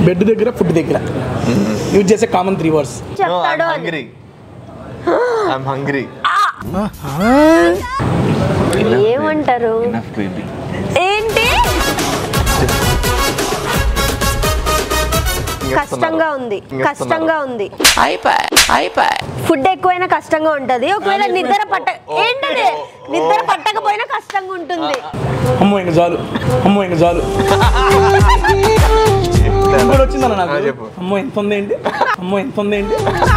Bed దగ్గర food దగ్గర use చేసే కామన్ త్రీ వర్డ్స్ చెప్తాడు అని హంగ్రీ ఐఎమ్ హంగ్రీ ఏమంటారు ఏంటి కష్టంగా ఉంది కష్టంగా ఉంది ఫుడ్ ఎక్కువైనా కష్టంగా ఉంటది ఒకవేళ నిద్ర పట్ట ఏంటది నిద్ర పట్టకపోయినా కష్టంగా ఉంటుంది అమ్మో ఇంక చాలు అమ్మో ఇంక చాలు ఇప్పుడు వచ్చిందన్న ఆ, నాకు చెప్పు. అమ్మో ఎంత ఉంది ఏంటి అమ్మో ఎంత ఉంది ఏంటి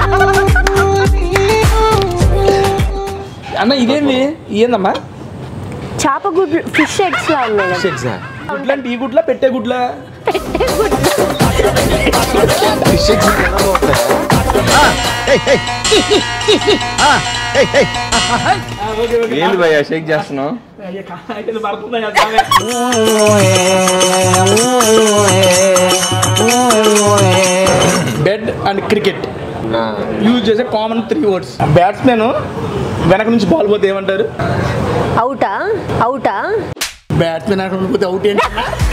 అన్న ఇదేంది ఏందమ్మా చేప గుడ్లు ఫిష్ ఎగ్స్ లా ఉన్నాయి కదా. గుడ్ల అంటే ఈ గుడ్ల పెట్టే గుడ్ల ఏంది భయ్యా షేక్ చేస్తున్నావు బెడ్ అండ్ క్రికెట్ యూజ్ చేసే కామన్ త్రీ వర్డ్స్ బ్యాట్స్మెన్ వెనక నుంచి బాల్ పోతే ఏమంటారు అవుటా అవుటా బ్యాట్స్మెన్ వెనక పోతే అవుట్ ఏంటి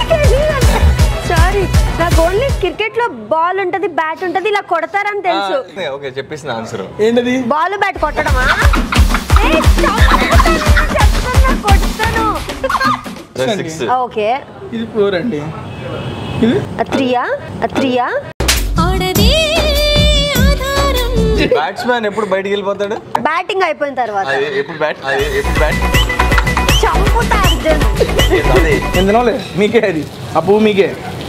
సారీ నాకు ఓన్లీ క్రికెట్ లో బాల్ ఉంటది బ్యాట్ ఉంటది ఇలా కొడతారని తెలుసు ఓకే చెప్పేసిన ఆన్సర్ ఏంటది బాల్ బ్యాట్ కొట్టడమా ఏయ్, చెప్తున్నా, చెప్తున్నా, కొడతాను సిక్స్ ఓకే ఇది ఫోర్ అండి ఇది త్రియా త్రియా ఆడదే ఆధారం బ్యాట్స్మెన్ ఎప్పుడు బయటికి వెళ్ళిపోతాడు బ్యాటింగ్ అయిపోయిన తర్వాత అది ఎప్పుడు బ్యాట్ అది ఎప్పుడు బ్యాట్ చంపుతా అర్జున్ అదే ఎందులోలే మీకే అది ఆ పువ్వు మీకే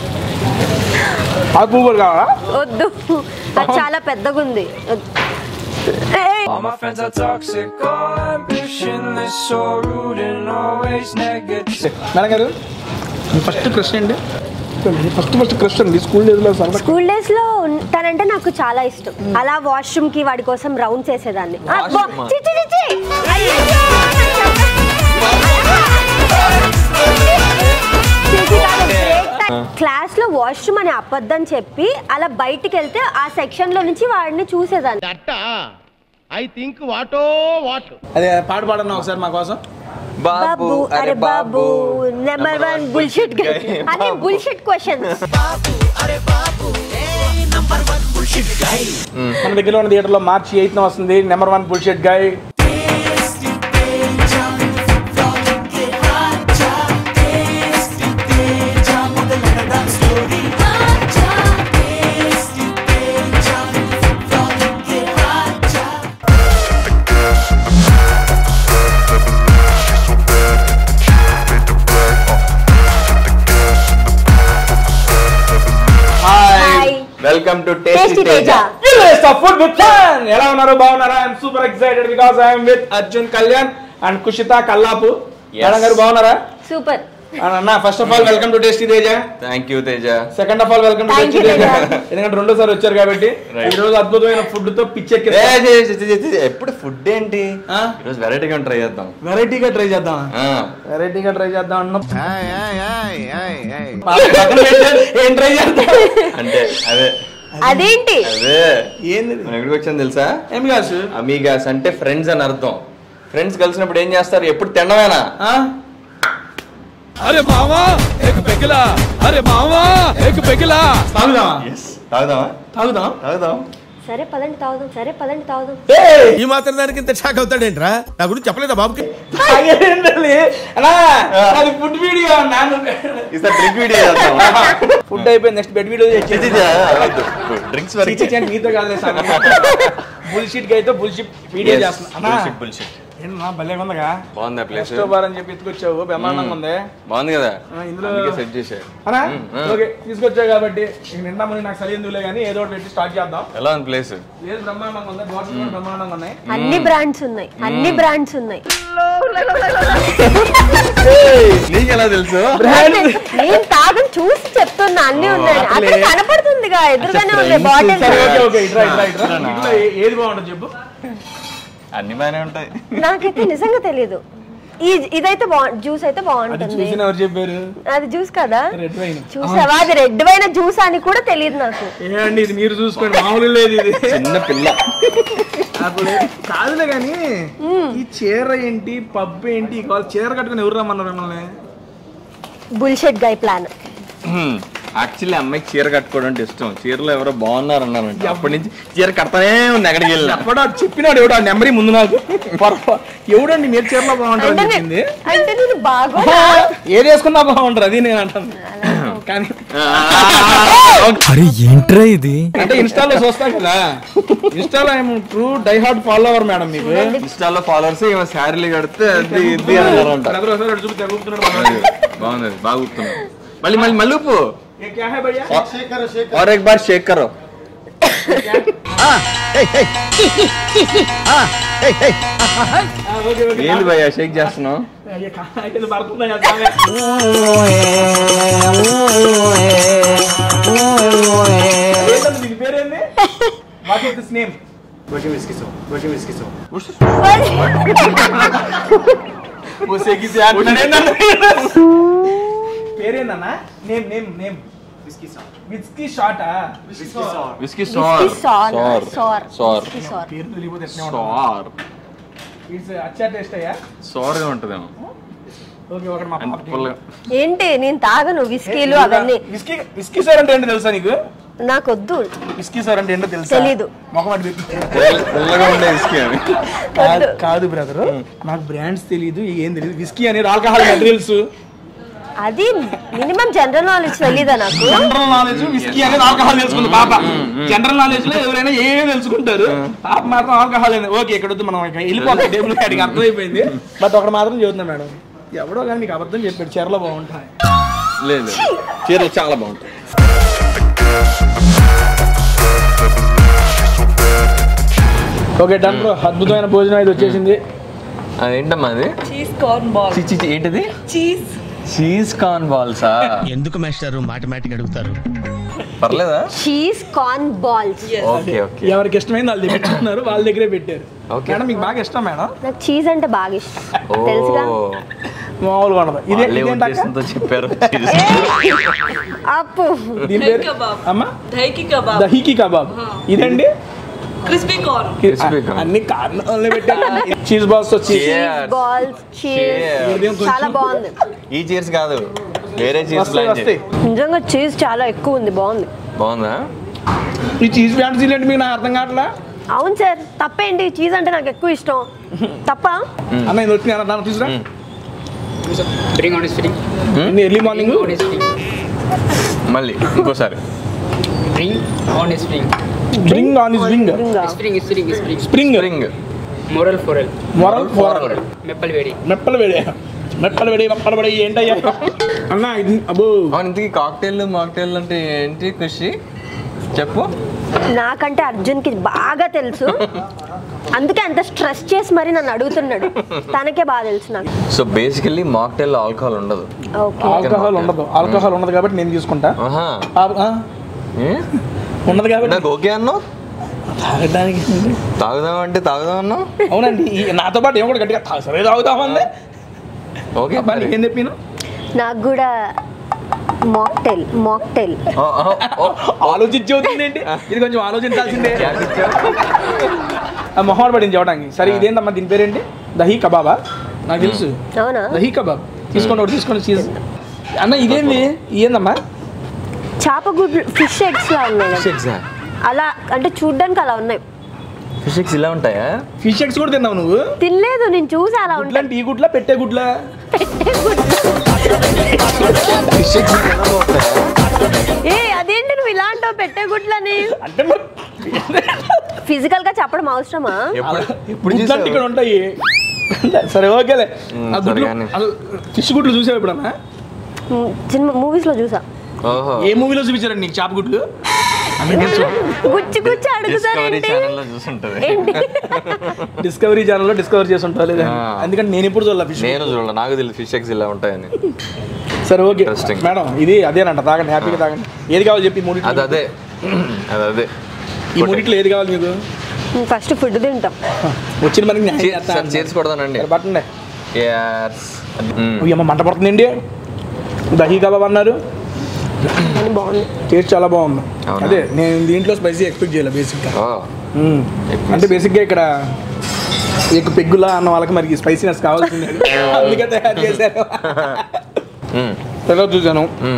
ఆ పువ్వు కూడా కావాలా వద్దు అది చాలా పెద్దగా ఉంది ఏయ్, All my friends are toxic, all ambitionless, so rude and always negative. Madam గారు ఫస్ట్ క్రష్ అండి ఫస్ట్ ఫస్ట్ క్రష్ అండి స్కూల్ డేస్లో సరదా స్కూల్ డేస్ లో ఉన్- తనంటే నాకు చాలా ఇష్టం అలా వాష్రూమ్ కి వాడి కోసం రౌండ్స్ వేసేదాన్ని ఆ, బా- Washroom ఆ? చి, చి, చి, చి. అయ్యయ్యో, చేసి కాదు, break time. క్లాస్ లో వాష్రూమ్ అని అబద్ధం చెప్పి అలా బయటికి వెళ్తే ఆ సెక్షన్ లో నుంచి వాడిని చూసేదాన్ని అదే పాట పాడన్నా ఒకసారి మా కోసం బాబు అరే బాబు నెంబర్ వన్ బుల్షిట్ అదే బుల్షిట్ క్వశ్చన్స్ మన దగ్గర ఉన్న థియేటర్లో మార్చి ఎయిత్ వస్తుంది number one bullshit guy Hi. Welcome to Tasty Tasty Teja Teja food with fun ఎలా ఉన్నారు బాగున్నారా I'm super excited because I'm with Arjun Kalyan and Kushitha Kallapu madam గారు బాగున్నారా సూపర్ అన్న first of all welcome to Tasty Teja thank you Teja second of all welcome to Thank Tasty you, Teja Teja. ఎందుకంటే రెండోసారి వచ్చారు కాబట్టి Right. ఈ రోజు అద్భుతమైన ఫుడ్ తో ఏ, పిచ్చెక్కి చే, చే, చే, చే, ఎప్పుడు ఫుడ్ ఏంటి ఆ? ఈరోజు వెరైటీగా ట్రై చేద్దాం వెరైటీగా ట్రై చేద్దాం ఆ. వెరైటీగా ట్రై చేద్దాం అన్న పక్కన పెట్టారు. ఏం ట్రై చేద్దాం అంటే అదే అదేంటి అదే ఏంది మనం ఎక్కడికి వచ్చాం తెలుసా ఏం కాదు అమీగాస్ అంటే ఫ్రెండ్స్ అని అర్థం ఫ్రెండ్స్ కలిసినప్పుడు ఏం చేస్తారు ఎప్పుడు తినడమేనా अरे मामा एक पिघला अरे मामा एक पिघला తాగుదామా తాగుదామా తాగుదాం తాగుదాం సరే పదండి తాగుదాం సరే పదండి తాగుదాం ఈ మాత్రం దానికి ఇంత షాక్ అవుతాడేంట్రా నా గురించి చెప్పలేదా బాబుకి తాగేదేంటండి? అన్నా, అది ఫుడ్ వీడియో ఈసారి డ్రింక్ వీడియో చేద్దాం ఫుడ్ అయిపోయింది నెక్స్ట్ బెడ్ వీడియో డ్రింక్స్ వరకు మీతో కాదు బుల్షిట్ అయితే బుల్షిట్ వీడియో చేస్తున్నా అన్నా, ఏంటన్నా భలే ఉందగా బాగుందా ప్లేస్ నెక్స్ట్ బార్ అని చెప్పి ఎత్తుకొచ్చావు బ్రహ్మాండంగా ఉంది బాగుంది కదా ఆ, ఇందులో సెట్ చేసా అనా మ్మ్. ఓకే తీసుకొచ్చావు కాబట్టి ఇక నిండా ముందు నాకు సరి ఎందుకులే కానీ ఏదో ఒకటి పెట్టి స్టార్ట్ చేద్దాం ఎలా ఉంది ప్లేస్ లేదు బ్రహ్మాండంగా ఉంది బాటిల్ కూడా బ్రహ్మాండంగా ఉన్నాయి అన్ని బ్రాండ్స్ ఉన్నాయి అన్ని బ్రాండ్స్ ఉన్నాయి నీకు ఎలా తెలుసు నేను తాగని చూసి చెప్తున్నా అన్ని ఉన్నాయి అక్కడ కనపడుతుందిగా ఎదురుగానే ఉంది బాటిల్ సరే ఓకే ఓకే ఇట్రా ఇట్రా ఇట్రా ఇంట్లో ఏ- ఏది బాగుంటుంది చెప్పు అన్ని బాగానే ఉంటాయి నాకైతే నిజంగా తెలియదు ఈ ఇదైతే బాగుంది జ్యూస్ అయితే అది బాగుంటుంది చూసిన ఎవరు చెప్పారు అది జ్యూస్ కదా రెడ్ వైన్ చూసావా అది రెడ్ వైన జ్యూస్ అని కూడా తెలియదు నాకు ఏమండి ఇది మీరు చూసుకోండి మామూలు లేదు ఇది చిన్న పిల్ల అప్పుడు కాదులే కానీ ఈ చీర ఏంటి పబ్ ఏంటి వాళ్ళు చీర కట్టుకుని ఎవరు రమ్మన్నారు మిమ్మల్ని బుల్షెట్ గై ప్లాన్ యాక్చువల్లీ అమ్మాయికి చీర కట్టుకోవడం అంటే ఇష్టం చీరలో ఎవరో బాగున్నారు అన్నారంటే అప్పటి నుంచి చీర కడతానే ఉంది ఎక్కడికి వెళ్ళినా ఎవడో చెప్పినాడు ఎవడో నెంబర్ ముందు నాకు పొరపా- ఎవడండి మీరు చీరలో బాగుంటుంది అంటే చెప్పింది నే- అంటే నేను బాగా ఏది వేసుకున్నా బాగుంటారు అది నేను అంటాను కానీ అరే ఏంట్రా ఇది అంటే ఇన్స్టాలో చూస్తాం కదా ఇన్స్టాలో ఏమో true diehard follower madam మీకు ఇన్స్టాలో ఫాలోవర్స్ ఏమో శారీలు కడితే అది ఇది అన్నారంట బ్రదర్ ఒకసారి అటు చూపి తెగుతున్నాడు మనోడు. బాగుంది అది, బాగా గుర్తున్నాను మళ్ళీ మళ్ళీ మళ్ళీ ఉప్పు ये क्या है भैया और एक बार शेक करो ఏంది భయ్యా షేక్ చేస్తున్నావు ये कहाँ है? ये पడుతుందా या సామే? ఏంటండి దీని పేరేంది వాట్ ఇస్ దిస్ నేమ్ పేరేందన్నా నేమ్ నేమ్ నేమ్ విస్కీ షాటా whisky Whisky sour sour, sour sour, sour whisky sour. పేరు తెలియపోతే ఎట్లా ఉంటుంది సోర్ ఇట్స్ అచ్చా టేస్ట్ అయ్యా సోర్గా ఉంటుందేమో ఓకే ఒకటి మా అంటే పుల్లగా ఏంటి నేను తాగను విస్కీలు అవన్నీ విస్కీ విస్కీ సార్ అంటే ఏంటో తెలుసా నీకు నాకొద్దు విస్కీ సార్ అంటే ఏంటో తెలుసా తెలీదు. పుల్ల- పుల్లగా ఉండే విస్కీ అని కాదు కాదు బ్రదర్ నాకు బ్రాండ్స్ తెలియదు ఏం తెలియదు విస్కీ అనేది ఆల్కహాల్ మెటీరియల్స్ అది మినిమం జనరల్ నాలెడ్జ్ తెలీదా నాకు జనరల్ నాలెడ్జ్ విస్కీ అనేది ఆల్కహాల్ తెలుసుకుంది పాప జనరల్ నాలెడ్జ్ లో ఎవరైనా ఏమేమి తెలుసుకుంటారు పాప మాత్రం ఆల్కహాల్ అనేది ఓకే ఇక్కడ వద్దు మనం ఇక వెళ్ళిపోతాం టేబుల్ కాడికి అర్థమైపోయింది బట్ ఒకటి మాత్రం చదువుతున్నా మేడం ఎవడో కానీ మీకు అబద్ధం చెప్పాడు చీరలో బాగుంటాయి లేదు చీరలు చాలా బాగుంటాయి ఓకే డన్ బ్రో అద్భుతమైన భోజనం అయితే వచ్చేసింది ఏంటమ్మా అది చీజ్ కార్న్ బాల్ చి- చి- చి- ఏంటిది చీజ్ చీజ్ కార్న్ బాల్సా ఎందుకు మాస్టారు మాటమాటిక్ అడుగుతారు పర్లేదా cheese corn balls okay okay ఎవరికి ఇష్టమైంది వాళ్ళు తెప్పించుకున్నారు వాళ్ళ దగ్గరే పెట్టారు Okay. మేడం మీకు బాగా ఇష్టం మేడం నాకు చీజ్ అంటే బాగా ఇష్టం ఓ తెలుసుగా మామూలుగా ఉండదు ఇదే వాళ్ళే ఇదేంటక్క? ఉద్దేశంతో చెప్పారు అప్పు దీని దహీ పేరు కబాబ్ అమ్మా దహీకి కబాబ్ దహీకి కబాబ్ ఇదండి క్రిస్పీ కార్న్ Crispy corn. అన్ని కారణాలు పెట్టారు చీజ్ బాల్స్ వచ్చి Cheers. Balls cheese Cheers. ఉదయం కొంచెం- చాలా బాగుంది ఈ చీర్స్ కాదు వేరే చీర్స్ వస్తాయి ప్లాన్ వస్తాయి చేయి నిజంగా చీజ్ చాలా ఎక్కువ ఉంది బాగుంది బాగుందా ఈ చీజ్ ఫ్యాంటసీలు ఏంటి మీకు నాకు అర్థం కావట్లా అవును సార్ తప్పేంటి చీజ్ అంటే నాకు ఎక్కువ ఇష్టం తప్ప అన్న ఇది వచ్చింది అన్న దాన్ని తీసుకురా Bring on his spring. Early morning On his spring. మళ్ళీ ఇంకోసారి Bring on his spring. Bring on his ring Spring, spring, spring. Spring spring Moral foral. Moral ఫోరల్ Maple vedi. మెప్పల వేడి మెప్పల వేడి మెప్పల వేడి ఏంటయ్యా అన్న ఇది అబ్బో అవును ఇంతకీ కాక్టైల్ మాక్టైల్ అంటే ఏంటి ఖుషి చెప్పు నాకంటే అర్జున్కి బాగా తెలుసు అందుకే అంత స్ట్రెస్ చేసి మరి నన్ను అడుగుతున్నాడు తనకే బాగా తెలుసు నాకు సో బేసికల్లీ మాక్టైల్ ఆల్కహాల్ ఉండదు ఓకే ఆల్కహాల్ ఉండదు ఆల్కహాల్ ఉండదు కాబట్టి నేను తీసుకుంటా ఆహా ఆ- ఆ, ఏ? ఉండదు కాబట్టి నాకు ఓకే అన్నావు తాగడానికి తాగుదాం అంటే తాగుదాం అన్నావు అవునండి ఈ నాతో పాటు ఏమో కూడా గట్టిగా "తా- సరే తాగుతామంది ఓకే అబ్బా నీకేం చెప్పిన నాకు కూడా మాక్టైల్ మాక్టైల్ ఓ, ఓ, ఓ, ఆలోచించి అవుతుంది ఏంటి ఇది కొంచెం ఆలోచించాల్సిందే గ్యాస్ ఇచ్చావు? ఆ మొహం పడింది చెప్పడానికి సరే ఇదేంటమ్మా దీని పేరేంటి దహీ కబాబా నాకు తెలుసు అవునా దహీ కబాబ్ తీసుకోండి ఒకటి తీసుకోండి చీజ్ అన్న ఇదేంది ఏందమ్మా చేప గుడ్లు ఫిష్ ఎగ్స్ లా ఉన్నాయి కదా. ఫిష్ ఎగ్స్ అలా అంటే చూడ్డానికి అలా ఉన్నాయి ఫిష్ ఎగ్స్ ఇలా ఉంటాయా ఫిష్ ఎగ్స్ కూడా తిన్నావు నువ్వు తినలేదు నేను చూసి అలా గుడ్లా ఉంటాయి టీ గుడ్లా పెట్టే గుడ్లా ఫిష్ ఎగ్స్ ఎలా ఉంటాయా ఏ అదేంటి నువ్వు ఇలా అంటావు పెట్టే గుడ్లని అంటే మరి ఫిజికల్ గా చెప్పడం అవసరమా ఎప్పుడు ఎప్పుడు గుడ్లు అంటే ఇక్కడ చూసావు ఉంటాయి సరే ఓకేలే మ్, ఆ గుడ్లు సరే కానీ. ఫిష్ గుడ్లు చూసావు ఎప్పుడన్నా మ్, సినిమా మూవీస్ లో చూసా ఓహో ఏ మూవీలో చూపించారండి నీకు చేప గుడ్లు గుచ్చి గుచ్చి డిస్కవరీ అడుగుతారేంటి ఛానల్లో చూసుంటది ఏంటి డిస్కవరీ ఛానల్లో డిస్కవర్ చేసి ఉంటావు లేదా ఆ. ఎందుకంటే నేను ఎప్పుడు చూడాలి ఫిష్ నేను చూడాలి నాకు తెలియదు ఫిష్ ఎగ్స్ ఇలా ఉంటాయని సరే ఓకే Interesting. మేడం ఇది అదేనంట తాగండి హ్యాపీగా తాగండి ఏది కావాలి చెప్పి ఈ మూడిట్లో అది అదే అది అదే ఈ మూడిట్లో ఏది కావాలి మీకు ఫస్ట్ ఫుడ్ తింటాం వచ్చిన మనకి న్యాయం Cheers, చేస్తా సార్ చేర్చి కొడదానండి సరే, పట్టండి Yes. మ్మ్. అమ్మ మంట పడుతుందండి దహీ కబాబ్ అన్నారు అని బాగుంది టేస్ట్ చాలా బాగుంది అవునా? అదే నేను దీంట్లో స్పైసీ ఎక్స్పెక్ట్ చేయలే బేసిక్గా ఓ, అంటే బేసిక్గా ఇక్కడ ఎక్కువ పెగ్గులా అన్న వాళ్ళకి మరి స్పైసీనెస్ కావాల్సిందే అందుకే తయారు చేశారు మ్మ్. తర్వాత చూశాను మ్మ్.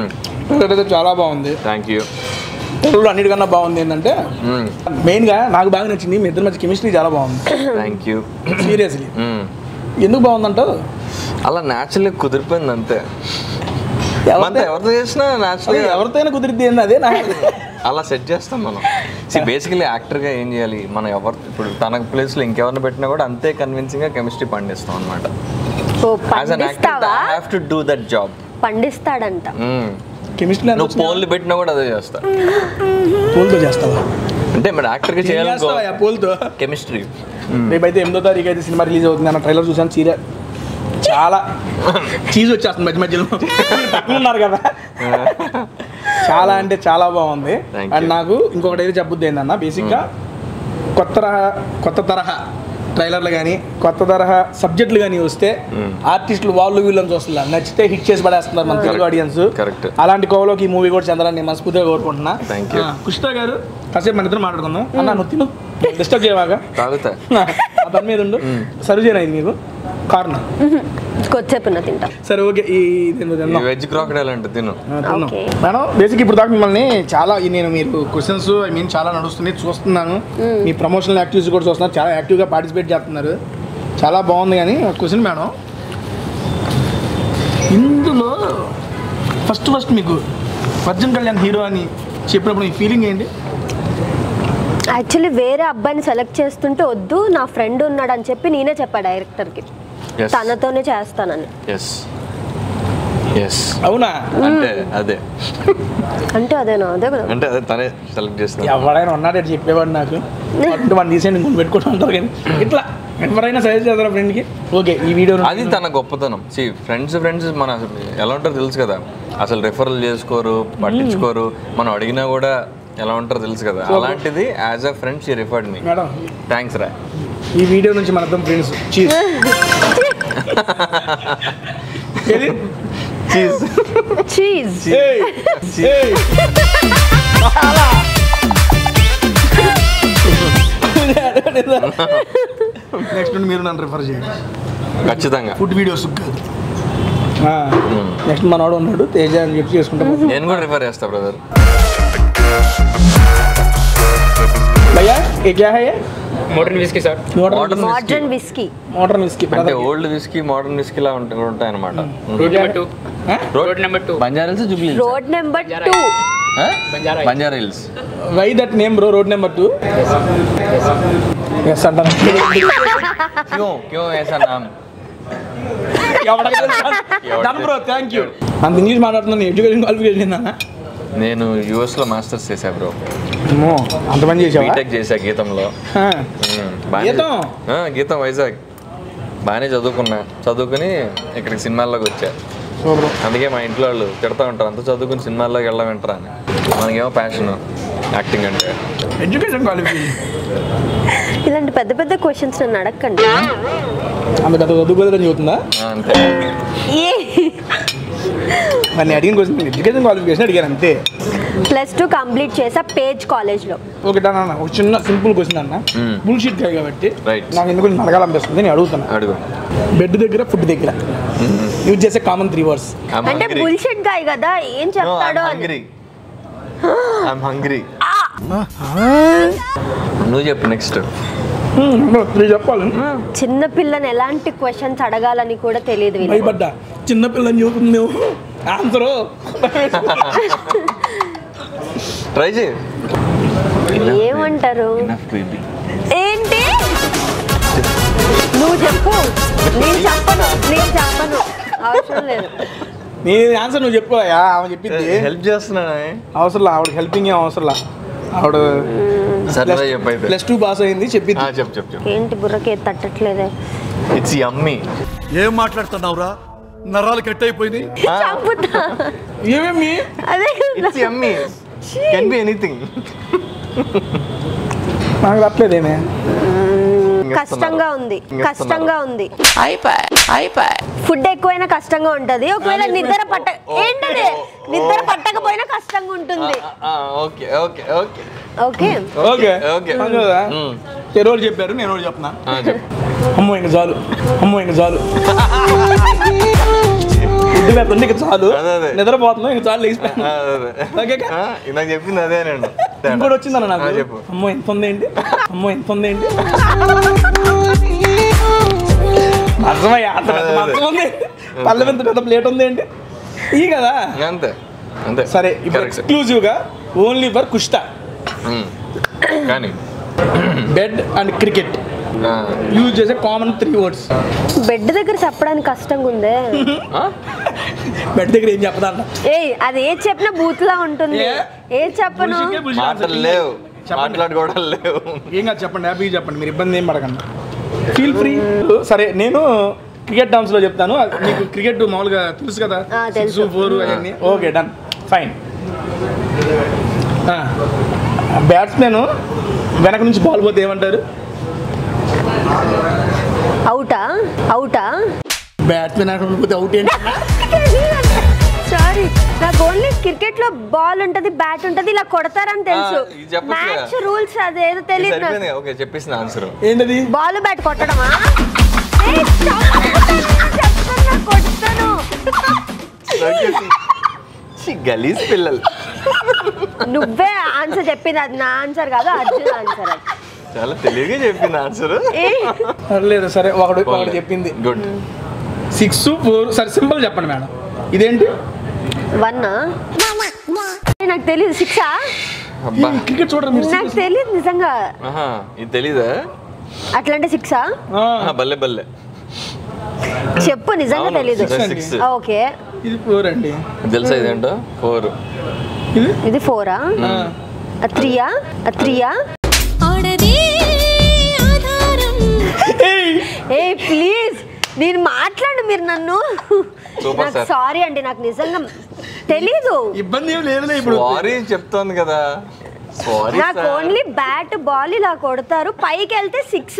ట్రైలర్ అయితే చాలా బాగుంది థ్యాంక్ యూ తెలుగులో అన్నిటికన్నా బాగుంది ఏంటంటే మెయిన్గా నాకు బాగా నచ్చింది మీ ఇద్దరి మధ్య కెమిస్ట్రీ చాలా బాగుంది థ్యాంక్ యూ సీరియస్లీ ఎందుకు బాగుందంటావు అలా న్యాచురల్ కుదిరిపోయింది అంతే మనతో ఎవరితో చేసినా అదే న్యాచురల్ ఎవరితోనే కుదిరిద్ది ఏంది అదే నాకు అలా సెట్ చేస్తాం మనం సి బేసికలీ యాక్టర్గా ఏం చేయాలి మనం ఎవరు ఇప్పుడు తన ప్లేస్లో ఇంకెవరిని పెట్టినా కూడా అంతే కన్విన్సింగ్గా కెమిస్ట్రీ పండిస్తాం అనమాట ఓ యాజ్ అన్ యాక్టర్ పండిస్తావా I have to do that job పండిస్తాడంట కెమిస్ట్రీ నువ్వు పోల్ని పెట్టినా కూడా అదే చేస్తా పూలతో చేస్తావా అంటే మరి యాక్టర్గా చేయాలనుకో చేస్తావా పూలతో కెమిస్ట్రీ రేపైతే ఎనిమిదో తారీఖు అయితే సినిమా రిలీజ్ అవుతుంది అన్న ట్రైలర్ చూసాను సీరియల్ చాలా చీజ్ వచ్చేస్తుంది మధ్య మధ్యలో పక్కన ఉన్నారు కదా చాలా అంటే చాలా బాగుంది Thank అండ్ you. నాకు ఇంకొకటి అయితే చెప్పొద్దు ఏందన్న బేసిక్గా కొత్త తరహా కొత్త తరహా ట్రైలర్లు కానీ కొత్త తరహా సబ్జెక్టులు కానీ వస్తే ఆర్టిస్టులు వాళ్ళు వీళ్ళని చూస్తున్నారు నచ్చితే హిట్ చేసి పడేస్తున్నారు మన తెలుగు ఆడియన్స్ Correct. అలాంటి కోవలోకి ఈ మూవీ కూడా చెందాలని నేను మనస్ఫూర్తిగా కోరుకుంటున్నా Thank you. ఆ, కుష్ఠా గారు కాసేపు మన ఇద్దరు మాట్లాడుకుందాం అన్న నువ్వు తిను డిస్టర్బ్ చేయవాగా తాగుతా ఆ పని మీద ఉండు సర్వ్ చేయను ఇది మీకు కారణం కొద్దిసేపు తింటా సరే ఓకే ఈ దీన్ని తిందాం. వెజ్ క్రాకడైల్ అంటే తిను ఆ, తిందాం. ఓకే. మేడం బేసిక్ ఇప్పుడు దాకా మిమ్మల్ని చాలా ఈ నేను మీరు క్వశ్చన్స్ ఐ మీన్ చాలా నడుస్తున్నాయి చూస్తున్నాను మీ ప్రమోషనల్ యాక్టివిటీస్ కూడా చూస్తున్నారు చాలా యాక్టివ్గా పార్టిసిపేట్ చేస్తున్నారు చాలా బాగుంది కానీ క్వశ్చన్ మేడం ఇందులో ఫస్ట్ ఫస్ట్ మీకు అర్జున్ కళ్యాణ్ హీరో అని చెప్పినప్పుడు మీ ఫీలింగ్ ఏంటి యాక్చువల్లీ వేరే అబ్బాయిని సెలెక్ట్ చేస్తుంటే వద్దు నా ఫ్రెండ్ ఉన్నాడు అని చెప్పి నేనే చెప్పా డైరెక్టర్కి ఎస్ తనతోనే చేస్తానని ఎస్ ఎస్ అవునా అంటే అదే అంటే అదేనా అదే కదా అంటే అదే తనే సెలెక్ట్ చేస్తున్నా ఎవరైనా ఉన్నాడు చెప్పేవాడు నాకు అంటే మన తీసేయండి ఇంకొని పెట్టుకుంటూ ఉంటారు కానీ ఇట్లా ఎవరైనా సజెస్ట్ చేస్తారా ఫ్రెండ్కి ఓకే ఈ వీడియో అది తన గొప్పతనం సి ఫ్రెండ్స్ ఫ్రెండ్స్ మన ఎలా ఉంటారో తెలుసు కదా అసలు రెఫరల్ చేసుకోరు పట్టించుకోరు మనం అడిగినా కూడా ఎలా ఉంటారో తెలుసు కదా అలాంటిది as a friend she referred me madam thanks రా ఈ వీడియో నుంచి మన అర్థం ఫ్రెండ్స్ చీజ్ ఏది చీజ్ చీజ్ ఏయ్, ఏయ్. చాలా. నెక్స్ట్ నుండి మీరు నన్ను రిఫర్ చేయండి ఖచ్చితంగా ఫుడ్ వీడియోస్ కాదు నెక్స్ట్ మనవాడు ఉన్నాడు తేజ అని చెప్పి చేసుకుంటాం నేను కూడా రిఫర్ చేస్తా బ్రదర్ భయ్యా ఏ క్యా హై modern whisky sir Modern modern whisky modern whisky అంటే ఓల్డ్ విస్కీ మోడర్న్ విస్కీ లా ఉంటాయి ఉంటాయి అనమాట road number two road number two Banjara Jubilee road number two Banjara Banjara Hills why that name bro road number two yes అంటాను క్యూ క్యూ ఏసా నామ్ డన్ బ్రో థ్యాంక్ యూ అంత ఇంగ్లీష్ మాట్లాడుతున్నాను ఎడ్యుకేషన్ క్వాలిఫికేషన్ అన్న నేను యుఎస్ లో మాస్టర్స్ చేశా బ్రో అమ్మో, అంత పని చేసావా బీటెక్ చేశా గీతంలో ఆ. ఉమ్, బానే- గీతం? ఆ, గీతం వైజాగ్ బాగానే చదువుకున్నా చదువుకుని ఇక్కడికి సినిమాల్లోకి వచ్చా సూపర్ అందుకే మా ఇంట్లో వాళ్ళు తిడతా ఉంటారు అంత చదువుకుని సినిమాల్లోకి వెళ్ళమంటారా అని మనకేమో ప్యాషన్ యాక్టింగ్ అంటే ఎడ్యుకేషన్ క్వాలిఫికేషన్ ఇలాంటి పెద్ద పెద్ద క్వశ్చన్స్ నన్ను అడగండి అంత గత చదువుకోలేదని చెబుతుందా ఆ, అంతే ఏ మరి నేను అడిగిన క్వశ్చన్ ఎడ్యుకేషన్ క్వాలిఫికేషన్ అడిగాను అంతే ప్లస్ టూ కంప్లీట్ చేసా పేజ్ కాలేజ్లో ఓకే డన్ అన్న ఒక చిన్న సింపుల్ క్వశ్చన్ అన్న Hmm. బుల్షీట్ కాదు కాబట్టి Right. నాకు ఎందుకు నేను అడగాలనిపిస్తుంది నేను అడుగుతున్నా అడుగు బెడ్ దగ్గర ఫుడ్ దగ్గర యూజ్ చేసే కామన్ త్రీ వర్డ్స్ I'm అంటే hungry. బుల్షెట్ గాయ్ కదా ఏం No, I'm చెప్తాడో అని hungry. I'm hungry. నువ్వు చెప్పు నెక్స్ట్ త్రీ చెప్పాలి చిన్న పిల్లని ఎలాంటి క్వశ్చన్స్ అడగాలని కూడా తెలియదు వీళ్ళకి. భయపడ్డా చిన్నపిల్లని చెబుతుంది నువ్వు ఆన్సరు ట్రై చేయి ఏమంటారు Enough baby. ఏంటి నువ్వు చెప్పు నేను చెప్పను నేను చెప్పను అవసరం లేదు నీ ఆన్సర్ నువ్వు చెప్పుకోయా ఆమె చెప్పింది హెల్ప్ చేస్తున్నానా అవసరం అవడ హెల్పింగ్ ఏం అవసరం ఆవిడ సరే చెప్పు అయితే ప్లస్ టూ పాస్ అయింది చెప్పింది ఆ, చెప్పు చెప్పు చెప్పు ఏంటి బుర్రకి ఏది తట్టట్లేదే ఇట్స్ అమ్మి ఏం మాట్లాడుతున్నావురా నరాలు కట్ అయిపోయింది చంపుతా ఏమేమి అదే ఇట్స్ అమ్మి కెన్ బి ఎనీథింగ్ నాకు తప్పలేదేమే కష్టంగా ఉంది కష్టంగా ఉంది ఫుడ్ ఎక్కువైనా కష్టంగా ఉంటది ఒకవేళ నిద్ర పట్ట ఏంటది నిద్ర పట్టకపోయినా కష్టంగా ఉంటుంది okay okay okay okay okay okay కదా మ్మ్. తెరోలు చెప్పారు నేను ఒకటి చెప్తున్నా ఆ, చెప్పు అమ్మో ఇంక చాలు అమ్మో ఇంక చాలు ఫుడ్ పెడుతుంటే ఇక చాలు అదే, అదే. నిద్రపోతున్నాం ఇక చాలు లేచిపోయాను ఆ, అదే ఓకే ఆ, ఇందాక చెప్పింది అదే నేను ఇంకోటి వచ్చిందన్న నాకు ఆ, చెప్పు అమ్మో ఎంత ఉంది ఏంటి అమ్మో ఎంత ఉంది ఏంటి అర్థమయ్యా అంత పెద్ద అదే, అదే. మంచం ఉంది పళ్ళ ఎంత పెద్ద ప్లేట్ ఉంది ఏంటి ఈ కదా ఇంకా అంతే అంతే సరే ఇప్పుడు Correct. ఎక్స్క్లూజివ్ గా ఓన్లీ ఫర్ కుష్ట ఉమ్. కానీ బెడ్ అండ్ క్రికెట్ ఆ, యూజ్ చేసే కామన్ త్రీ వర్డ్స్ బెడ్ దగ్గర చెప్పడానికి కష్టంగా ఉందే ఆ? బెడ్ దగ్గర ఏం చెప్పదన్న ఏయ్ అది ఏ చెప్పినా బూత్ లా ఉంటుంది ఏ? ఏ చెప్పను బుల్షికే బుల్షిట్ మాటలు answer. లేవు చెప్పండి. మాట్లాడుకోవడం లేవు ఏం కాదు చెప్పండి హ్యాపీగా చెప్పండి మీరు ఇబ్బంది ఏం పడకండి ఫీల్ ఫ్రీ సరే నేను క్రికెట్ టర్మ్స్ లో చెప్తాను మీకు క్రికెట్ మామూలుగా తెలుసు కదా ఆ, తెలుసు. సిక్స్ ఫోర్ అవన్నీ ఓకే డన్ ఫైన్ బ్యాట్స్మెన్ వెనక నుంచి బాల్ పోతే ఏమంటారు అవుటా అవుటా బ్యాట్స్మెన్ వెనక నుంచి పోతే అవుట్ ఏంటి సారీ నాకు ఓన్లీ క్రికెట్ లో బాల్ ఉంటది బ్యాట్ ఉంటది ఇలా కొడతారని తెలుసు ఆ, ఇది చెప్పొచ్చు కదా. మ్యాచ్ రూల్స్ అదేదో తెలియదు నాకు సరిపోయింది ఓకే చెప్పేసిన ఆన్సర్ ఏంటది బాల్ బ్యాట్ కొట్టడమా ఏయ్, చెప్తున్నా కొడతాను గలీజ్ పిల్లలు నువ్వే ఆన్సర్ చెప్పింది అది నా ఆన్సర్ కాదు అర్జున్ ఆన్సర్ అది చాలా తెలివిగా చెప్పింది ఆన్సర్ ఏయ్, లేదు సరే ఒకడు ఒకడు చెప్పింది గుడ్ సిక్స్ ఫోర్ సరే సింపుల్ చెప్పండి మేడం ఇదేంటి వన్నా ఏయ్, నాకు తెలియదు శిక్ష అబ్బా క్రికెట్ చూడరు మీరు నాకు తెలియదు నిజంగా ఆహా ఇది తెలీదా అట్లాంటి శిక్ష ఆ, ఆహా, బల్లె బల్లె చెప్పు నిజంగా అవును, తెలీదు six, six. ఓకే ఇది ఫోర్ అండి తెలుసా ఇదేంటో ఫోర్ ఇది ఇది ఫోరా ఆ, త్రీయా త్రీయా ఆడదే ఆధారం ఏయ్, ఏ ప్లీజ్ నేను మాట్లాడు మీరు నన్ను Super, నాకు sir. సారీ అండి నాకు నిజంగా తెలీదు ఇబ్బంది ఏం లేదులే ఇప్పుడు సారీ చెప్తోంది కదా సారీ నాకు ఓన్లీ బ్యాట్ బాల్ ఇలా కొడతారు పైకి వెళ్తే సిక్స్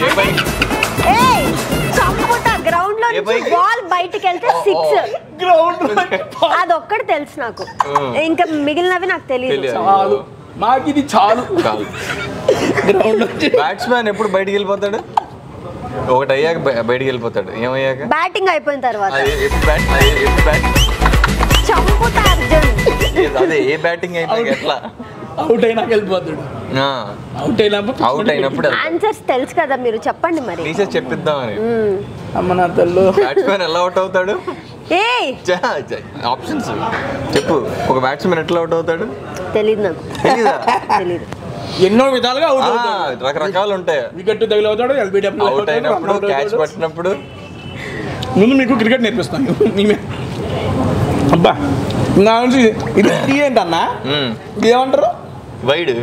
చంపుతా గ్రౌండ్ లో ఏ పైకి? బాల్ బయటికి వెళ్తే సిక్స్ గ్రౌండ్ అదొక్కటి తెలుసు నాకు ఇంకా మిగిలినవి నాకు తెలియదు తెలియదు చాలు మాకు ఇది చాలు కాదు గ్రౌండ్ బ్యాట్స్మెన్ ఎప్పుడు బయటికి వెళ్ళిపోతాడు ఒకటి అయ్యాక బయ- బయటికి వెళ్ళిపోతాడు ఏమయ్యాక బ్యాటింగ్ అయిపోయిన తర్వాత అది ఎప్పుడు బ్యాట్ అది ఎప్పుడు బ్యాట్ చంపుతా అర్జున్ అదే ఏ బ్యాటింగ్ అయిపోయాక ఎట్లా అవుట్ అయినాక వెళ్ళిపోతాడు అవుట్ అయినప్పుడు అవుట్ అయినప్పుడు ఆన్సర్స్ తెలుసు కదా మీరు చెప్పండి మరి తీసేసి చెప్పిద్దామని మ్మ్. అమ్మ నా తల్లు బ్యాట్స్మెన్ ఎలా అవుట్ అవుతాడు ఏయ్ ఆప్షన్స్ చెప్పు ఒక బ్యాట్స్మెన్ ఎట్లా అవుట్ అవుతాడు తెలీదు నాకు తెలీదా తెలీదు ఎన్నో విధాలుగా అవుట్ ఆ, అవుతాడు రకరకాలు ఉంటాయి వికెట్ తగిలి అవుతాడు ఎల్బిడబ్ల్యూ అవుట్ అయినప్పుడు క్యాచ్ పట్టినప్పుడు ముందు మీకు క్రికెట్ నేర్పిస్తాను మేమే అబ్బా నా నుంచి ఇది టీ ఏంటన్నా మ్మ్. ఇది ఏమంటారు wide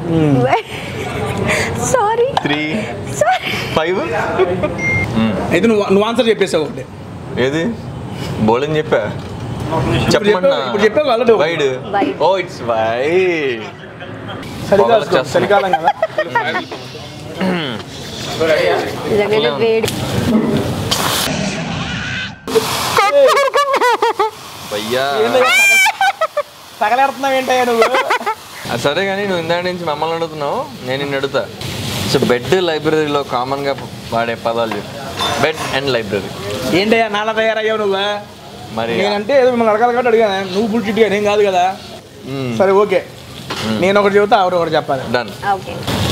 sorry three sorry five అయితే నువ్వు నువ్వు ఆన్సర్ చెప్పేసావు ఒకటి ఏది బౌలింగ్ చెప్పా చెప్పావు- ఇప్పుడు చెప్పావు already. Wide Wide. Oh it's wide చలికాలం పొగలు చలికాలం కదా నిజంగానే వేడి అయ్యా తగలేడుతున్నావు ఏంటయ్యా నువ్వు ఆ, సరే కానీ నువ్వు ఇందాక నుంచి మమ్మల్ని అడుగుతున్నావు నేను నిన్ను అడుగుతా సో బెడ్ లైబ్రరీలో కామన్గా వాడే పదాలు చెప్పు బెడ్ అండ్ లైబ్రరీ ఏంటయ్యా నాన్న తయారయ్యావు నువ్వు మరి నేనంటే ఏదో మిమ్మల్ని అడగాలి కాబట్టి అడిగాను నువ్వు బుల్షిట్గా నేను కాదు కదా మ్మ్. సరే ఓకే నేను ఒకటి చెబుతా ఆవిడ ఒకటి చెప్పాలి done okay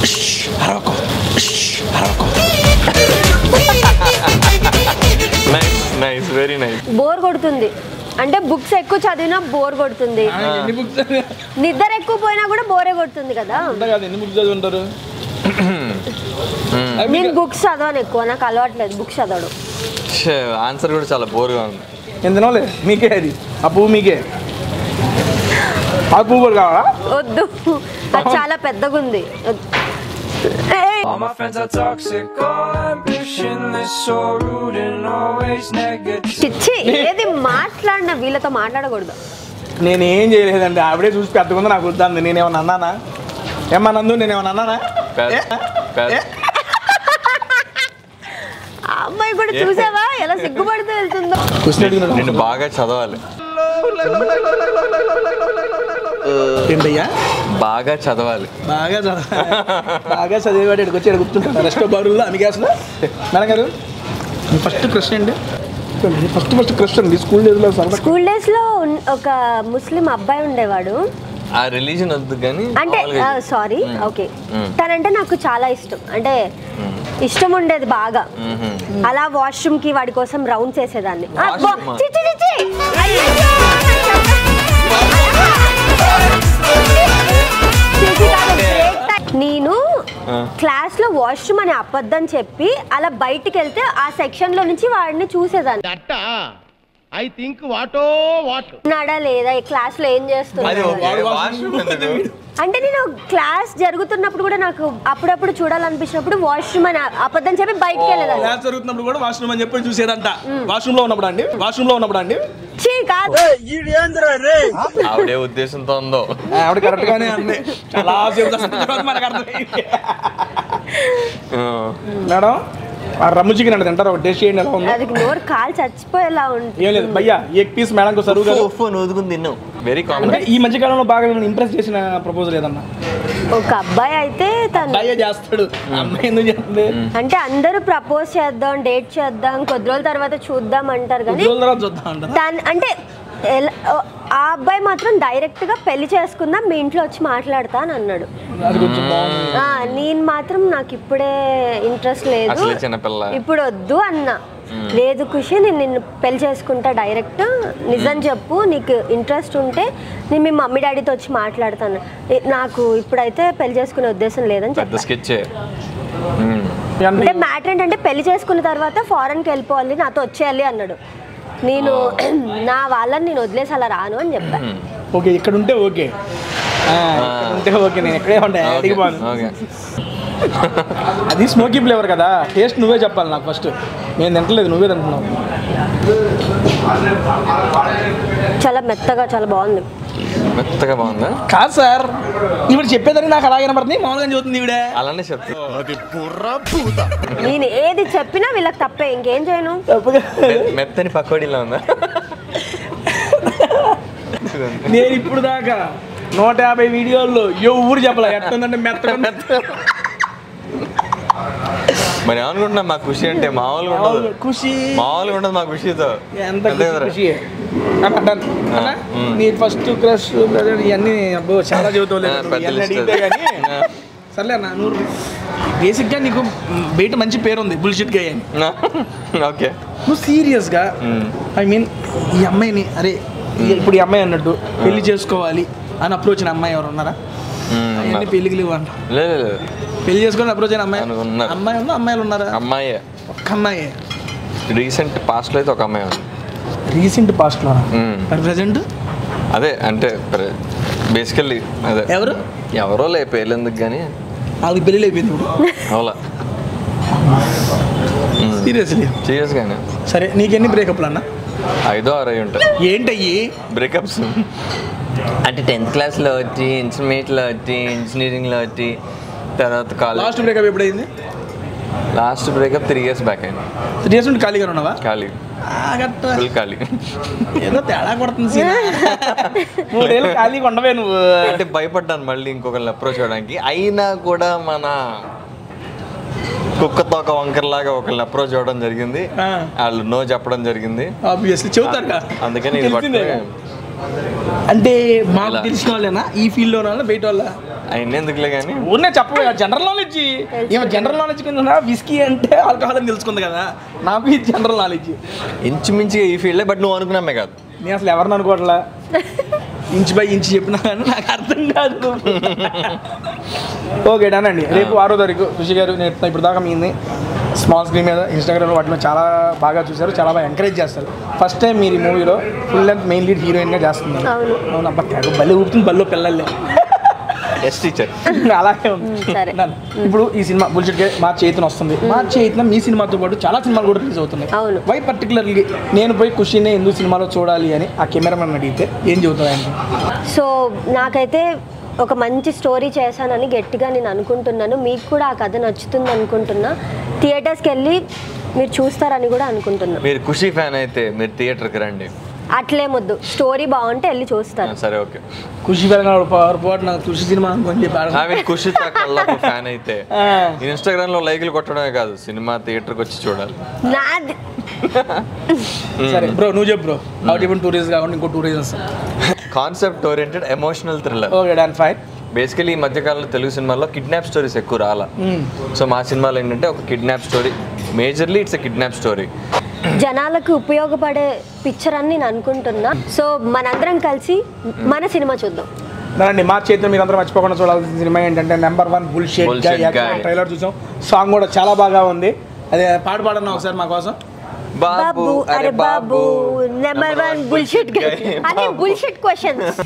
nice nice very nice bore కొడుతుంది అంటే బుక్స్ ఎక్కువ చదివినా బోర్ కొడుతుంది ఆ, ఎన్ని బుక్స్ నిద్ర ఎక్కువ పోయినా కూడా బోరే కొడుతుంది కదా అంతే కాదు ఎన్ని బుక్స్ చదివి ఉంటారు అవి నేను మీకు- బుక్స్ చదవను ఎక్కువ నాకు అలవాట్లేదు బుక్స్ చదవడం ఆన్సర్ కూడా చాలా బోర్గా ఉంది ఎందులోలే మీకే అది ఆ పువ్వు మీకే ఆ పువ్వు కూడా కావాలా వద్దు అది చాలా పెద్దగా ఉంది ఏయ్, All my friends are toxic, all ambitionless, so rude and always negative. చిచ్చి ఏది మాట్లాడినా వీళ్ళతో మాట్లాడకూడదు నేను ఏం చేయలేదండి ఆవిడే చూసి పెద్దగుంది నాకు వద్దంది నేనేమన్నా అన్నానా ఏమన్నా నందు నేనేమన్నా అన్నానా పెద్ద- ఏ? పెద్ద- ఏ? ఆ అమ్మాయి కూడా చూసావా ఎలా సిగ్గుపడుతూ వెళ్తుందో క్వశ్చన్ అడిగినాడు నిన్ను బాగా చదవాలి ఏంటయ్యా బాగా చదవాలి బాగా చదవ బాగా చదివేవాడు ఇక్కడికి వచ్చి ఇక్కడ కూర్చుంటాడు రెస్ట్ బారుల్లో అమిగాసులో మేడం గారు మీ ఫస్ట్ ప్రశ్న అండి ఫస్ట్ ఫస్ట్ క్రష్ అండి స్కూల్ డేస్ లో సరదా స్కూల్ డేస్ లో ఉన్- ఒక ముస్లిం అబ్బాయి ఉండేవాడు ఆ రిలీజన్ వద్దు కానీ అంటే మామూలుగా సారీ మ్మ్. ఓకే మ్మ్. తనంటే నాకు చాలా ఇష్టం అంటే ఇష్టం ఉండేది బాగా మ్మ్. అలా వాష్రూమ్ కి వాడి కోసం రౌండ్స్ వేసేదాన్ని ఆ, బా- Washroom ఆ? చి, చి, చి, చి. అయ్యయ్యో. చి, చి, కాదు, break time. నేను ఆ. క్లాస్ లో వాష్రూమ్ అని అబద్ధం చెప్పి అలా బయటికి వెళ్తే ఆ సెక్షన్ లో నుంచి వాడిని చూసేదాన్ని ఐ థింక్ వాటో వాట్ ఉన్నాడా లేదా ఈ క్లాస్ లో ఏం అది చేస్తున్నాడు ఓకే వాష్రూమ్ ఎందుకు అంటే నేను క్లాస్ జరుగుతున్నప్పుడు కూడా నాకు అప్పుడప్పుడు చూడాలనిపించినప్పుడు వాష్రూమ్ అని అబద్ధం చెప్పి బయటికి వెళ్ళేదాన్ని క్లాస్ జరుగుతున్నప్పుడు కూడా వాష్రూమ్ అని చెప్పి చూసేదంట వాష్రూమ్ లో ఉన్నప్పుడు అండి వాష్రూమ్ లో ఉన్నప్పుడు అండి చీ కాదు ఆవిడే ఉద్దేశంతో ఉందో ఆవిడ కరెక్ట్ గానే అంది చాలా సేపు చేస్తున్న తర్వాత మనకు అర్థమైంది ఆ. మేడం ఆ రమ్ము చికెన్ అంటే తింటారు ఒక టేస్ట్ చేయండి ఎలా ఉందో అది నోరు కాలు చచ్చిపోయేలా ఉంటుంది ఏం లేదు భయ్యా ఎగ్ పీస్ మేడం సరువు గారు ఉఫ్ అని ఊదుకుని తిన్నావు వెరీ అంటే కామన్ ఈ మధ్య కాలంలో బాగా ఇంప్రెస్ చేసిన ప్రపోజల్ ఏదన్నా ఒక అబ్బాయి అయితే తను అబ్బాయే చేస్తాడు అమ్మాయి ఎందుకు చేస్తుంది అంటే అందరూ ప్రపోజ్ చేద్దాం డేట్ చేద్దాం కొద్ది రోజుల తర్వాత చూద్దాం అంటారు కానీ రోజుల తర్వాత చూద్దాం అంటారా దాని అంటే ఎలా- ఆ అబ్బాయి మాత్రం డైరెక్ట్ గా పెళ్లి చేసుకుందాం మీ ఇంట్లో వచ్చి మాట్లాడతా అని అన్నాడు అది కొంచెం బాగుంది ఆ, నేను మాత్రం నాకు ఇప్పుడే ఇంట్రెస్ట్ లేదు అసలే చిన్నపిల్ల ఇప్పుడు వద్దు అన్న లేదు ఖుషి నేను నిన్ను పెళ్లి చేసుకుంటా డైరెక్ట్ నిజం చెప్పు నీకు ఇంట్రెస్ట్ ఉంటే నేను మీ మమ్మీ డాడీతో వచ్చి మాట్లాడతాను ఏ- నాకు ఇప్పుడైతే పెళ్లి చేసుకునే ఉద్దేశం లేదని పెద్ద చెప్పాను స్కెచ్ అంటే మ్యాటర్ ఏంటంటే పెళ్లి చేసుకున్న తర్వాత ఫారెన్కి వెళ్ళిపోవాలి నాతో వచ్చేయాలి అన్నాడు నేను నా వాళ్ళని నేను వదిలేసి అలా రాను అని చెప్పాను ఓకే ఇక్కడ ఉంటే ఓకే ఆ, ఇక్కడ ఉంటే ఓకే నేను ఎక్కడే ఉంటాయి అడిగి పోను ఓకే అది స్మోకీ ఫ్లేవర్ కదా టేస్ట్ నువ్వే చెప్పాలి నాకు ఫస్ట్ నేను తింటలేదు నువ్వే తింటున్నావు చాలా మెత్తగా చాలా బాగుంది మెత్తగా బాగుందా కాదు సార్ ఇప్పుడు చెప్పేదానికి నాకు అలాగే కనబడుతుంది మామూలుగా చదువుతుంది ఈవిడే అలానే చెప్తా నేను ఏది చెప్పినా వీళ్ళకి తప్పే ఇంకేం చేయను తప్పుగా మె- మెత్తని పకోడీలా ఉందా నేను ఇప్పుడు దాకా నూట యాభై వీడియోల్లో ఎవరు చెప్పలే ఎట్టుందంటే మెత్తగా మెత్త మరి ఏమనుకుంటున్నా మా ఖుషి అంటే మామూలుగా ఉండదు ఖుషి మామూలుగా ఉండదు మా ఖుషితో ఎంత అంతే ఖుషి కదరా? ఖుషి అన్న, done. అన్న, మ్మ్. నీ ఫస్ట్ క్రష్ ఇవన్నీ అబ్బో చాలా చెబుతావు ఆ, పెద్ద ఇవన్నీ లిస్ట్ అడిగితే అది. కానీ ఆ. సర్లే అన్న నువ్వు బేసిక్గా నీకు మ్, బయట మంచి పేరు ఉంది బుల్షిట్ గా అని ఓకే నువ్వు సీరియస్గా మ్మ్. ఐ మీన్ ఈ అమ్మాయిని అరే ఈ- ఇప్పుడు ఈ అమ్మాయి అన్నట్టు పెళ్లి చేసుకోవాలి అని అప్రోచ్ అయిన అమ్మాయి ఎవరు ఉన్నారా మ్మ్, అవన్నీ ఉన్నారు. పెళ్లికి లేవు అంట లేదు లేదు పెళ్లి చేసుకొని అప్రోచ్ అయిన అమ్మాయి అవును, ఉన్నారు. అమ్మాయి ఉందా అమ్మాయిలు ఉన్నారా అమ్మాయే ఒక్క అమ్మాయి రీసెంట్ పాస్ట్లో అయితే ఒక అమ్మాయి ఉంది రీసెంట్ పాస్ట్లో మ్మ్. మరి ప్రజెంట్ అదే అంటే బేసికల్లీ అదే ఎవరు ఎవరో లే పేర్లు ఎందుకు కానీ వాళ్ళకి పెళ్ళి అయిపోయింది ఇప్పుడు అవలా సీరియస్లీ సీరియస్ గానే సరే నీకెన్ని బ్రేకప్లు అన్న ఐదో ఆరో అయి ఉంటాయి ఏంటయ్యి బ్రేకప్స్ అంటే టెన్త్ క్లాస్లో వచ్చి ఇంటర్మీడియట్లో వచ్చి ఇంజనీరింగ్లో వచ్చి తర్వాత కాలేజ్ లాస్ట్ బ్రేకప్ ఎప్పుడైంది last breakup three years back అయింది త్రీ ఇయర్స్ నుండి ఖాళీగా ఉన్నావా ఖాళీ ఆగట్ట. ఫుల్ ఖాళీ ఏదో తేడా కొడుతుంది సీన్. మూడేళ్ళు ఖాళీగా ఉండవే నువ్వు అంటే భయపడ్డాను మళ్ళీ ఇంకొకరిని అప్రోచ్ అవ్వడానికి అయినా కూడా మన కుక్క తోక వంకరలాగా ఒకరిని అప్రోచ్ అవ్వడం జరిగింది ఆ. వాళ్ళు నో చెప్పడం జరిగింది ఆబ్వియస్లీ చెబుతారు అందుకని ఇది తెలిసిందే పట్టుకుని అంటే మాకు ఇలా. తెలిసిన వాళ్ళేనా ఈ ఫీల్డ్ లో వాళ్ళ బయట వాళ్ళ అయిన ఎందుకులే కానీ ఊరినే చెప్ప జనరల్ నాలెడ్జ్ ఏమో జనరల్ నాలెడ్జ్ కింద విస్కీ అంటే ఆల్కహాల్ అని తెలుసుకుంది కదా నాకు ఇది జనరల్ నాలెడ్జ్ ఇంచుమించుగా ఈ ఫీల్డే బట్ నువ్వు అనుకున్నామే కాదు నేను అసలు ఎవరిని అనుకోవట్లా ఇంచ్ బై ఇంచ్ చెప్పినా కానీ నాకు అర్థం కాదు ఓకే డన్ అండి రేపు ఆరో తారీఖు ఖుషి గారు నేను ఇప్పుడు దాకా మీ స్మాల్ స్క్రీన్ మీద ఇన్స్టాగ్రామ్ వాటి మీద చాలా బాగా చూశారు చాలా బాగా ఎంకరేజ్ చేస్తారు ఫస్ట్ టైం మీరు ఈ మూవీలో ఫుల్ లెంత్ మెయిన్ లీడ్ హీరోయిన్గా చేస్తున్నారు అవును. అవును అబ్బా తెగ బలి ఊపుతుంది బల్లో పిల్లల్ని ఎస్ టీచర్ అలాగే ఉంది మ్మ్, సరే. Done. ఇప్పుడు ఈ సినిమా బుల్షిట్ గే మా చేతిన వస్తుంది మా చేతిన మీ సినిమాతో పాటు చాలా సినిమాలు కూడా రిలీజ్ అవుతున్నాయి అవును. వై పర్టికులర్లీ నేను పోయి ఖుషిని ఎందుకు సినిమాలో చూడాలి అని ఆ కెమెరామెన్ అడిగితే ఏం చెబుతావు ఆయన సో నాకైతే ఒక మంచి స్టోరీ చేశానని గట్టిగా నేను అనుకుంటున్నాను మీకు కూడా ఆ కథ నచ్చుతుంది అనుకుంటున్నా థియేటర్స్కి వెళ్ళి మీరు చూస్తారని కూడా అనుకుంటున్నా మీరు ఖుషి ఫ్యాన్ అయితే మీరు థియేటర్కి రండి అట్లేమొద్దు స్టోరీ బాగుంటే వెళ్ళి చూస్తారు సరే ఓకే ఖుషి పెరగాడు పొరపాటు నాకు ఖుషి సినిమా అనుకొని చెప్పాడు ఆమె కుషిత కళ్ళపు ఫ్యాన్ అయితే ఆ. ఇన్స్టాగ్రామ్ లో లైకులు కొట్టడమే కాదు సినిమా థియేటర్కి వచ్చి చూడాలి నాది సరే బ్రో నువ్వు చెప్పు బ్రో అవుట్ ఇప్పుడు టూ రీజన్స్ కాకుండా ఇంకో two reasons concept oriented emotional thriller okay done fine basically ఈ మధ్యకాలంలో తెలుగు సినిమాల్లో కిడ్నాప్ స్టోరీస్ ఎక్కువ రాలా సో మా సినిమాలో ఏంటంటే ఒక kidnap story majorly it's a kidnap story జనాలకు ఉపయోగపడే పిక్చర్ అని నేను అనుకుంటున్నా సో మనందరం కలిసి మన సినిమా చూద్దాం దానండి మా చేతిలో మీరు అందరూ మర్చిపోకుండా చూడాల్సిన సినిమా ఏంటంటే number one bullshit Bullshit guy. Trailer చూసాం సాంగ్ కూడా చాలా బాగా ఉంది అదే పాట పాడన్నా ఒకసారి మా కోసం బాబు అరే బాబు నెంబర్ వన్ బుల్షిట్ అన్ని బుల్షిట్ క్వశ్చన్స్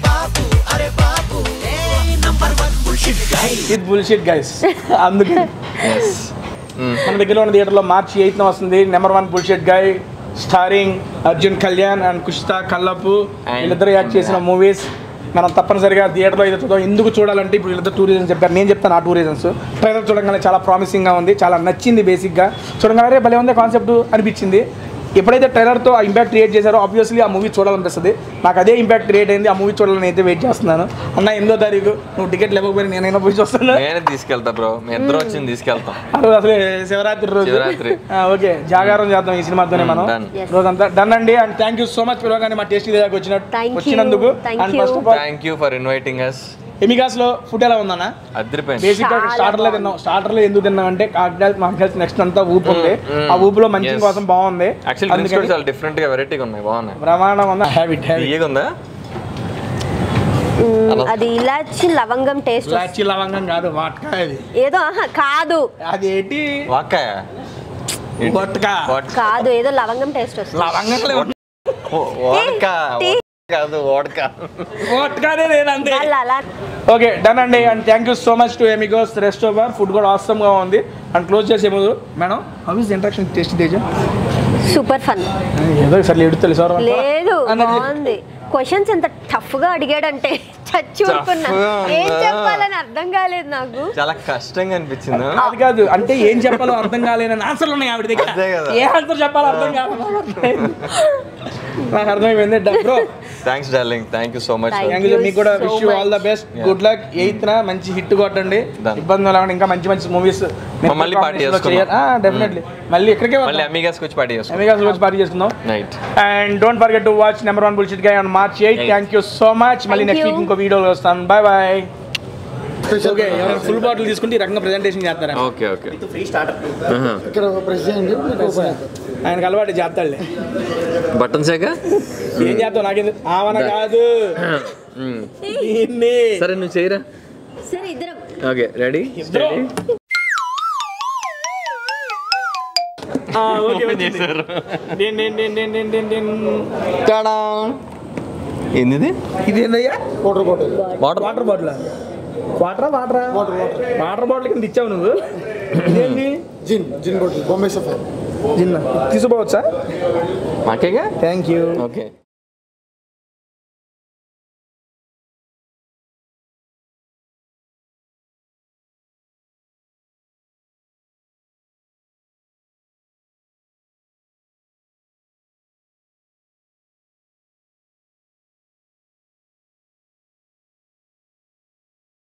ఇది బుల్షిట్ గైస్ అందుకే మన దగ్గర ఉన్న థియేటర్లో మార్చి ఎయిత్ వస్తుంది number one bullshit guy starring Arjun Kalyan and Kushitha Kallapu And- వీళ్ళిద్దరు యాక్ట్ చేసిన మూవీస్ మనం తప్పనిసరిగా థియేటర్లో అయితే చూద్దాం ఎందుకు చూడాలంటే ఇప్పుడు వీళ్ళిద్దరు టూ రీజన్స్ చెప్పారు నేను చెప్తాను ఆ టూ రీజన్స్ ట్రైలర్ చూడగానే చాలా ప్రామిసింగ్గా ఉంది చాలా నచ్చింది బేసిక్గా చూడగానే భలే ఉంది కాన్సెప్ట్ అనిపించింది ఎప్పుడైతే ట్రైలర్తో ఆ ఇంపాక్ట్ క్రియేట్ చేశారో ఆబ్వియస్లీ ఆ మూవీ చూడాలనిపిస్తుంది నాకు అదే ఇంపాక్ట్ క్రియేట్ అయింది ఆ మూవీ చూడాలని అయితే వెయిట్ చేస్తున్నాను అన్న ఎనిమిదో తారీఖు నువ్వు టికెట్ లేకపోయినా నేనైనా పోయి చూస్తాను నేనే తీసుకెళ్తా బ్రో మీ ఇద్దరు వచ్చింది తీసుకెళ్తాం ఆ రోజు అసలే శివరాత్రి రోజు శివరాత్రి. ఆ, ఓకే జాగారం చేద్దాం ఈ సినిమాతోనే మనం Done. Yes. రోజంతా డన్ అండి and thank you so much పిలవగానే మా టేస్టీ దగ్గర వచ్చినట్టు Thank you. వచ్చినందుకు Thank and you. First of all thank you for inviting us Amigos లో ఫుడ్ ఎలా ఉందన్న అదిరిపోయింది బేసిక్ గా చాలా స్టార్టర్ లో తిన్నాం స్టార్టర్ లో ఎందుకు తిన్నాం అంటే కాకినాడ మాకు నెక్స్ట్ అంతా ఊపు ఉంది ఆ ఊపులో మంచి Yes. కోసం బాగుంది యాక్చువల్లీ డ్రింక్స్ కూడా చాలా డిఫరెంట్ గా వెరైటీగా ఉన్నాయి బాగున్నాయి ప్రమాణం ఉంది హ్యాబిట్ హ్యాబిట్ తీయగా ఉందా అది ఇలాచి లవంగం టేస్ట్ లాచి లవంగం కాదు వాట్కా అది ఏదో ఆహా, కాదు అది ఏంటి వాకాయ వట్కా కాదు ఏదో లవంగం టేస్ట్ వస్తుంది లవంగంలో వాడకా టీ. కాదు వాడకా వట్కానే లేదంతే వాళ్ళు అలా ఓకే డన్ అండి and thank you so much to Amigos Restobar food కూడా awesome గా ఉంది అండ్ క్లోజ్ చేసే ముందు madam how is interaction taste Teja super fun ఏదో సరే ఎడుతుంది సార్ లేదు బాగుంది క్వశ్చన్స్ ఎంత టఫ్ గా అడిగాడంటే చచ్చి ఊరుకున్నా Tough గా ఏం ఉందా? చెప్పాలని అర్థం కాలేదు నాకు చాలా కష్టంగా అనిపించింది అది కాదు అంటే ఏం చెప్పాలో అర్థం కాలేనని ఆన్సర్లు ఉన్నాయి ఆవిడ దగ్గర అదే కదా. ఏ ఆన్సర్ చెప్పాలో అర్థం కాలేదు నాకు అర్థమైపోయింది bro thanks darling thank you so much Thank thank you you మీకు కూడా so wish you all the much. Best Yeah. Good luck eighth న మంచి హిట్ కొట్టండి Done. ఇబ్బంది లేకుండా ఇంకా మంచి మంచి మూవీస్ మళ్ళీ party చేసుకుందాం. డెఫినెట్లీ మళ్ళీ ఎక్కడికే మళ్ళీ అమ్మిగాస్కి వచ్చి పార్టీ చేసుకుంటాం అమెరికా రోజు పార్టీ చేసుకుందాం night and don't forget to watch number one bullshit guy on March eight Eight. Thank you so much మళ్ళీ Thank నెక్స్ట్ you. వీక్ ఇంకో వీడియోలో వస్తాను బాయ్ బాయ్ ఓకే ఎవరైనా ఫుల్ బాటిల్ తీసుకుంటే ఈ రకంగా ప్రెజెంటేషన్ చేస్తారా ఓకే ఓకే ఆయనకు అలవాటు చేస్తాడులే బటన్స్ ఏగా ఏం చేస్తావు నాకేంది ఆవన కాదు దీన్ని సరే నువ్వు చేయరా సరే ఇద్దరం ఓకే రెడీ Bro. ఆ, ఓకే వచ్చింది. డిన్, డిన్, డిన్, డిన్, డిన్, డిన్, డిన్. ఏంది ఇది ఏందయ్యా వాటర్ వాటర్ బాటిల్ వాటరా వాటరా వాటర్ బాటిల్ కింద ఇచ్చావు నువ్వు ఇదేంటి gin gin bottle Bombay sapphire జిన్న తీసుకోవచ్చా మాకేగా థ్యాంక్ యూ ఓకే